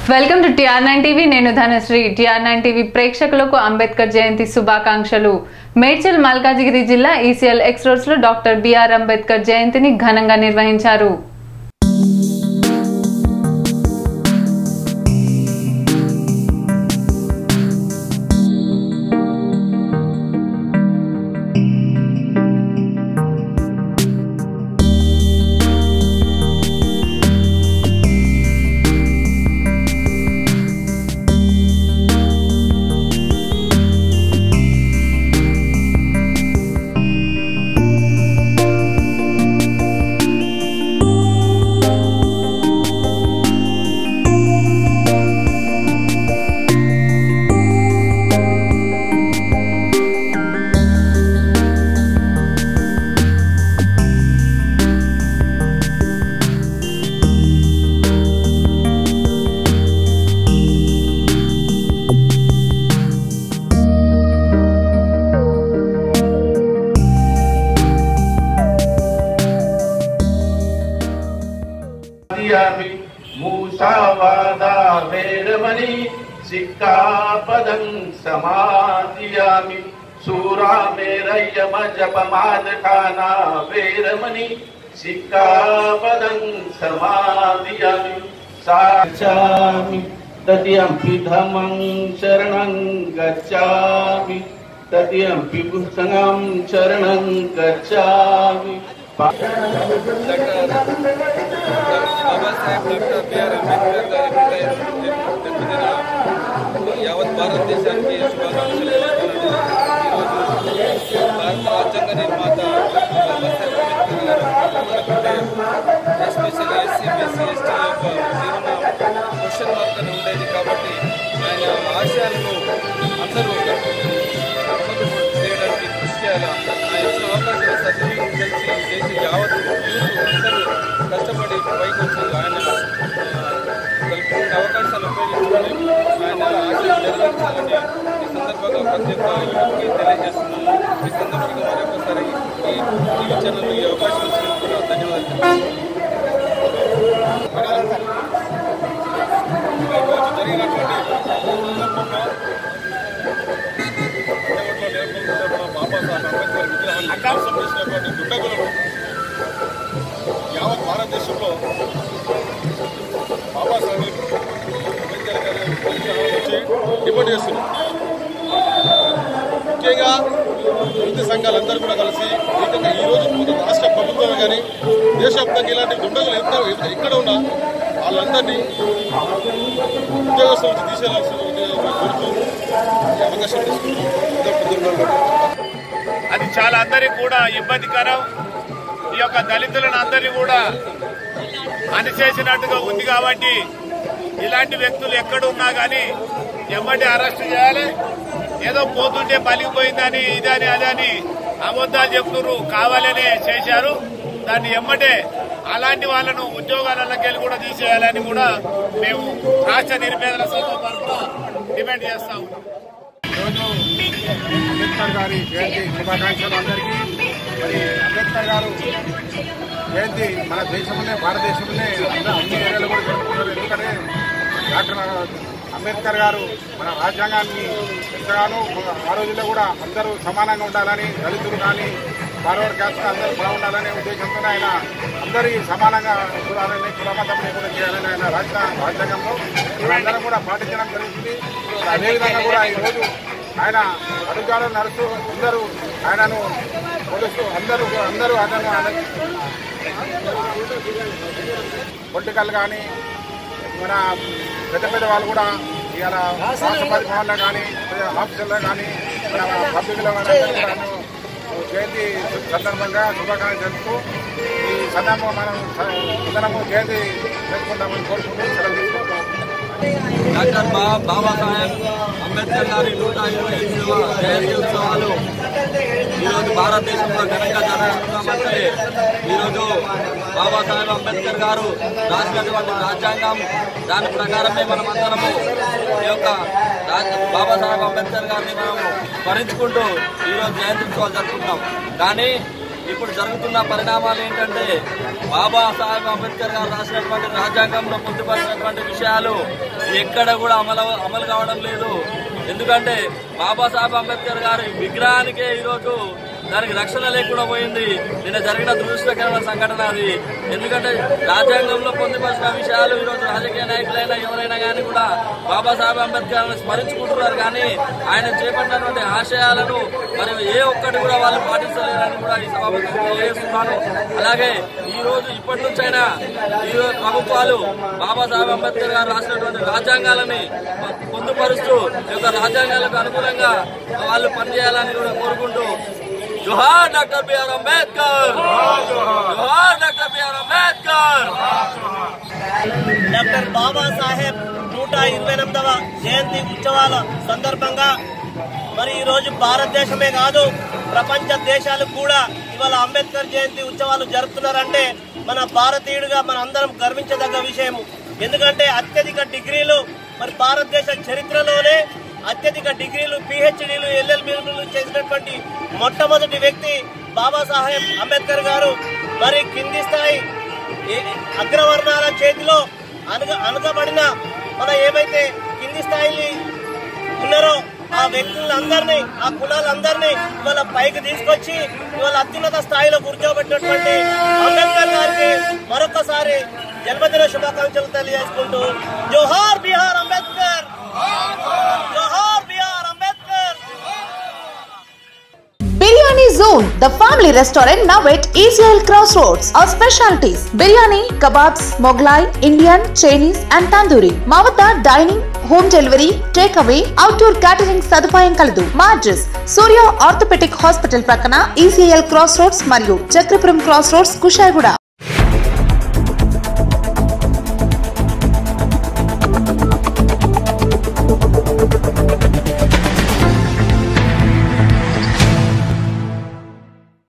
Welcome to TR nine TV నేను Dhanashri TR nine TV ప్రేక్షకులకు అంబేద్కర్ జయంతి శుభాకాంక్షలు మేడ్చల్ మల్కాజిగిరి జిల్లా ఈసీఎల్ ఎక్స్ రోడ్స్ లో డాక్టర్ బిఆర్ అంబేద్కర్ జయంతిని ఘనంగా నిర్వహించారు దియామి మూసావాదా వేరమణి సిక్కాపదం సమాధియామి సూరా మేరయ్యమ జపమాదకానా వేరమణి సిక్కాపదం సమాధియామి సాచామి తదియంపి ధమం శరణం గచ్చామి తదియంపి పుస్తకం శరణం గచ్చామి బాబాసాహెబ్ డాక్టర్ బిఆర్ అంబేద్కర్ గారి జన్మదిన యావత్ భారతదేశానికి శుభాకాంక్షలు తెలియజేయాలని ఈరోజు భారత రాజ్యాంగ నిర్మాత డాక్టర్ బాబాసాహెబ్ అంబేద్కర్ గారు మనకుంటే ఎస్పెషల్ ఎస్సీ బీసీ ఎస్టీ యొక్క జీవన క్వశ్చన్ మార్క్ అని ఉండేది కాబట్టి ఆయన ఆశయాలను అందరూ అమలు చేయడానికి కృషి చేయాలి ఆ ఇచ్చిన అవకాశాలు సద్వినియోగం చేసి చేసి యావత్ యూత్ అందరూ కష్టపడి పైకి వచ్చి ఆయన ఆ, కల్పించిన అవకాశాలు ఉపయోగించుకొని ఆయన ఆశలు నెరవేర్చాలని ఈ సందర్భంగా ప్రతి ఒక్క యువతకి తెలియజేస్తున్నాను ఈ సందర్భంగా మరొకసారి ఈ టీవీ ఛానల్ ఈ అవకాశం ఇచ్చినందుకు కూడా ధన్యవాదాలు ఈరోజు జరిగినటువంటి సందర్భంగా బాబాసాహెబ్ అంబేద్కర్ విగ్రహాన్ని ధ్వంసం చేసినటువంటి దుండగులను యావత్ భారతదేశంలో బాబాసాహెబ్ అంబేద్కర్ గారి విగ్రహాన్ని వచ్చి డిమాండ్ చేస్తున్నాం ముఖ్యంగా వృత్తి సంఘాలందరూ కూడా కలిసి ఏకంగా ఈ రోజు మొత్తం రాష్ట్ర ప్రభుత్వం కానీ దేశవ్యాప్తంగా ఇలాంటి దుండగులు ఎంత ఎక్కడ ఉన్నా వాళ్ళందరినీ ఉద్యోగస్తుల నుంచి తీసేయాల్సిన కోరుతూ ఈ అవకాశం తీసుకుంటున్నాం అది చాలా అందరికి కూడా ఇబ్బందికరం ఈ యొక్క దళితులను అందరినీ కూడా అణిచేసినట్టుగా ఉంది కాబట్టి ఇలాంటి వ్యక్తులు ఎక్కడున్నా కానీ ఎమ్మటి అరెస్ట్ చేయాలి ఏదో పోతుంటే పలిగిపోయిందని ఇదని అదని అబద్ధాలు చెప్తున్నారు కావాలనే చేశారు దాన్ని ఎమ్మటే అలాంటి వాళ్ళను ఉద్యోగాలకి వెళ్ళి కూడా తీసేయాలని కూడా మేము రాష్ట్ర నిరుపేదల సంఘం తరఫున డిమాండ్ చేస్తా ఉన్నాం ఈరోజు అంబేద్కర్ గారి జయంతి శుభాకాంక్షలు అందరికీ మరి అంబేద్కర్ గారు జయంతి మన దేశంలోనే భారతదేశంలోనే అందరూ అన్ని ఏరియాలో కూడా జరుపుకుంటారు ఎందుకంటే డాక్టర్ అంబేద్కర్ గారు మన రాజ్యాంగాన్ని ఎంతగానో ఆ రోజుల్లో కూడా అందరూ సమానంగా ఉండాలని దళితులు కానీ ఫార్వర్డ్ క్యాస్ట్ అందరూ బాగుండాలనే ఉద్దేశంతో ఆయన అందరి సమానంగా చూడాలని కులమతం లేకుండా చేయాలని ఆయన రాజ్య రాజ్యాంగంలో అందరం కూడా పాటించడం జరుగుతుంది అదేవిధంగా కూడా ఈరోజు ఆయన అడుగుజాడలు నడుస్తూ అందరూ ఆయనను కొలుస్తూ అందరూ అందరూ ఆయనను పొలిటికల్ కానీ మన పెద్ద పెద్ద వాళ్ళు కూడా ఇవాళ రాష్ట్రపతి భవన్లో కానీ ఆఫీసుల్లో కానీ మన పబ్లిక్లో కానీ అందరూ కూడా ఆయనను జయంతి సందర్భంగా శుభాకాంక్షలు జరుపుతూ ఈ సందర్భంగా మనం అందరము జయంతి జరుపుకుంటామని కోరుకుంటూ సెలవు తీసుకుంటాం డాక్టర్ బా బాబాసాహెబ్ అంబేద్కర్ గారి నూట ఇరవై ఎనిమిదవ జయంతి ఉత్సవాలు ఈరోజు భారతదేశంలో ఘనంగా జరుగుతున్నామంటే ఈరోజు బాబాసాహెబ్ అంబేద్కర్ గారు రాసినటువంటి రాజ్యాంగం దాని ప్రకారమే మనమందరము ఈ యొక్క రాజ్- బాబాసాహెబ్ అంబేద్కర్ గారిని మనము స్మరించుకుంటూ ఈరోజు జయంతి ఉత్సవాలు జరుపుకుంటాం కానీ ఇప్పుడు జరుగుతున్న పరిణామాలు ఏంటంటే బాబా సాహెబ్ అంబేద్కర్ గారు రాసినటువంటి రాజ్యాంగంలో పొందుపరిచినటువంటి విషయాలు ఎక్కడ కూడా అమలు అమలు కావడం లేదు ఎందుకంటే బాబాసాహెబ్ అంబేద్కర్ గారి విగ్రహానికే ఈరోజు దానికి రక్షణ లేకుండా పోయింది నిన్న జరిగిన దురదృష్టకరమైన సంఘటన అది ఎందుకంటే రాజ్యాంగంలో పొందుపరిచిన విషయాలు ఈరోజు రాజకీయ నాయకులైనా ఎవరైనా కానీ కూడా బాబాసాహెబ్ అంబేద్కర్ స్మరించుకుంటున్నారు కానీ ఆయన చేపట్టినటువంటి ఆశయాలను మరి ఏ ఒక్కటి కూడా వాళ్ళు పాటిస్తలేరని కూడా ఈ సభకు తెలియజేస్తున్నాను అలాగే ఈ రోజు ఇప్పటి నుంచైనా ఈ రోజు ప్రభుత్వాలు బాబాసాహెబ్ అంబేద్కర్ గారు రాసినటువంటి రాజ్యాంగాలని పొందుపరుస్తూ ఈ యొక్క రాజ్యాంగాలకు అనుగుణంగా వాళ్ళు పనిచేయాలని కూడా కోరుకుంటూ జోహార్ డాక్టర్ బిఆర్ అంబేద్కర్ జోహార్ doctor BR Ambedkar doctor Babasaheb నూట ఇరవై ఎనిమిదవ జయంతి ఉత్సవాల సందర్భంగా మరి ఈ రోజు భారతదేశమే కాదు ప్రపంచ దేశాలు కూడా ఇవాళ అంబేద్కర్ జయంతి ఉత్సవాలు జరుపుతున్నారంటే మన భారతీయుడిగా మన అందరం గర్వించదగ్గ విషయం ఎందుకంటే అత్యధిక డిగ్రీలు మరి భారతదేశ చరిత్రలోనే అత్యధిక డిగ్రీలు పిహెచ్డీలు ఎల్ఎల్బీలు చేసినటువంటి మొట్టమొదటి వ్యక్తి బాబాసాహెబ్ అంబేద్కర్ గారు మరి కింది స్థాయి ఏ- అగ్రవర్ణాల చేతిలో అనగ అనగబడిన మన ఏమైతే కింది స్థాయి ఉన్నారో ఆ వ్యక్తులందరినీ ఆ కులాలందరినీ ఇవాళ పైకి తీసుకొచ్చి ఇవాళ అత్యున్నత స్థాయిలో కూర్చోబెట్టినటువంటి అంబేద్కర్ గారికి మరొకసారి జన్మదిన శుభాకాంక్షలు తెలియజేసుకుంటూ జోహార్ బిహార్ అంబేద్కర్ జోహార్ Bihar Ambedkar Biryani Zone, the family restaurant now at ECL Crossroads. Our specialties biryani, kebabs, Moglai, Indian, Chinese, and tandoori. మా వద్ద dining home delivery take away outdoor catering సదుపాయం కలదు మా అడ్రస్ సూర్య ఆర్థోపెటిక్ హాస్పిటల్ ప్రక్కన ఈసీఎల్ క్రాస్ రోడ్స్ మరియు Chakrapuram cross roads Kushaiguda